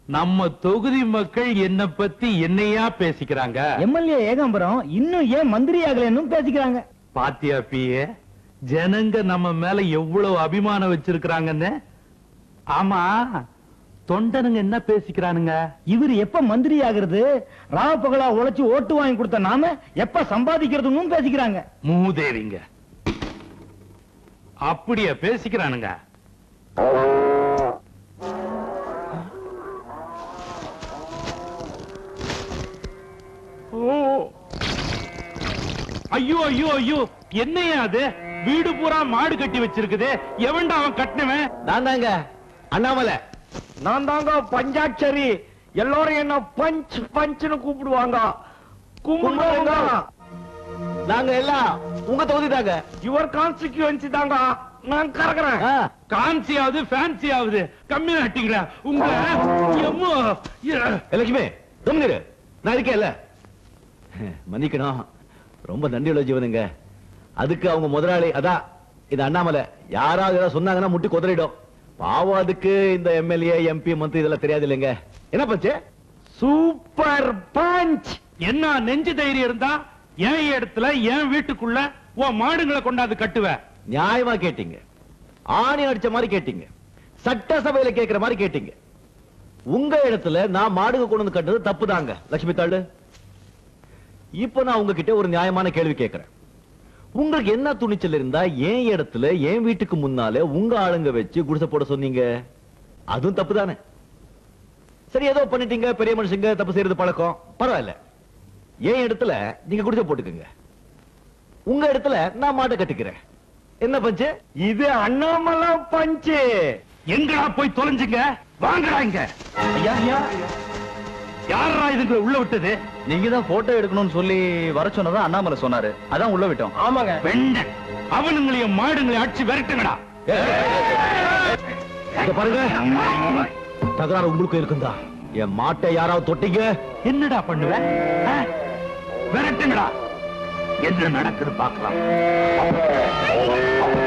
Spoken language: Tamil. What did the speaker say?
நம்ம தொகுதி மக்கள் என்ன பத்தி என்னையா பேசிக்கிறாங்க எம்எல்ஏ ஏகாம்பரம் இன்னும் ஏன் மந்திரி ஆகலன்னு பேசிக்கிறாங்க பாத்தியா பியே ஜனங்க நம்ம மேல எவ்வளவு அபிமானம் வச்சிருக்கிறாங்கன்னு ஆமா தொண்டனுங்க என்ன பேசிக்கிறானுங்க இவர் எப்ப மந்திரி ஆகுறது ராவ பகலா உழைச்சு ஓட்டு வாங்கி கொடுத்த நாம எப்ப சம்பாதிக்கிறதுன்னு பேசிக்கிறாங்க மூதேவிங்க அப்படியா பேசிக்கிறானுங்க ஓ ஐயோ ஐயோ ஐயோ என்னையா அது வீடு பூரா மாடு கட்டி வச்சிருக்குது எவன்டா அவன் கட்டினவன் நான் தாங்க அண்ணாமலை நான் தாங்க பஞ்சாட்சரி எல்லாரும் என்ன பஞ்ச் பஞ்ச்னு கூப்பிடுவாங்க கும்பிடுவாங்க நாங்க எல்லாம் உங்க தொகுதி தாங்க யுவர் கான்ஸ்டிடியூன்சி தாங்க நான் கறக்குறேன் ஆ, கான்சி ஆகுது ஃபேன்சி ஆகுது கம்மி நட்டிங்களா உங்க எம்மோ ஏ. லட்சுமி கம்னிரு நான் இருக்கேன்ல மன்னிக்கணும் ரொம்ப நன்றி உள்ள ஜீவனுங்க அதுக்கு அவங்க முதலாளி அதான் இது அண்ணாமலை யாராவது ஏதாவது சொன்னாங்கன்னா முட்டி குதிரிடும் பாவம் அதுக்கு இந்த எம்எல்ஏ எம்பி மந்திரி இதெல்லாம் தெரியாது இல்லைங்க என்ன பச்சு சூப்பர் பஞ்ச் என்ன நெஞ்சு தைரியம் இருந்தா என் இடத்துல என் வீட்டுக்குள்ள உன் மாடுங்களை கொண்டாந்து கட்டுவ நியாயமா கேட்டீங்க ஆணி அடிச்ச மாதிரி கேட்டீங்க சட்டசபையில கேக்குற மாதிரி கேட்டீங்க உங்க இடத்துல நான் மாடுக கொண்டு வந்து கட்டுறது தப்பு தாங்க லட்சுமி தாள் இப்ப நான் உங்ககிட்ட ஒரு நியாயமான கேள்வி கேட்கிறேன் உங்களுக்கு என்ன துணிச்சல் இருந்தா என் இடத்துல என் வீட்டுக்கு முன்னாலே உங்க ஆளுங்க வச்சு குடிசை போட சொன்னீங்க அதுவும் தப்பு தானே சரி ஏதோ பண்ணிட்டீங்க பெரிய மனுஷங்க தப்பு செய்யறது பழக்கம் பரவாயில்ல என் இடத்துல நீங்க குடிசை போட்டுக்குங்க உங்க இடத்துல நான் மாட்டை கட்டிக்கிறேன் என்ன பஞ்சு இது அண்ணாமலை பஞ்சு எங்கடா போய் தொலைஞ்சுங்க வாங்கடா இங்க ஐயா ஐயா யாரா இதுங்களை உள்ள விட்டது நீங்க தான் போட்டோ எடுக்கணும்னு சொல்லி வர சொன்னதா அண்ணாமலை சொன்னாரு அதான் உள்ள விட்டோம் ஆமாங்க வெண்டன் அவனுங்களையும் மாடுங்களையும் அடிச்சு விரட்டுங்கடா இங்க பாருங்க தகராறு உங்களுக்கு இருக்குந்தா என் மாட்டை யாராவது தொட்டீங்க என்னடா பண்ணுவ ஆ? விரட்டுங்கடா என்ன நடக்குது பார்க்கலாம்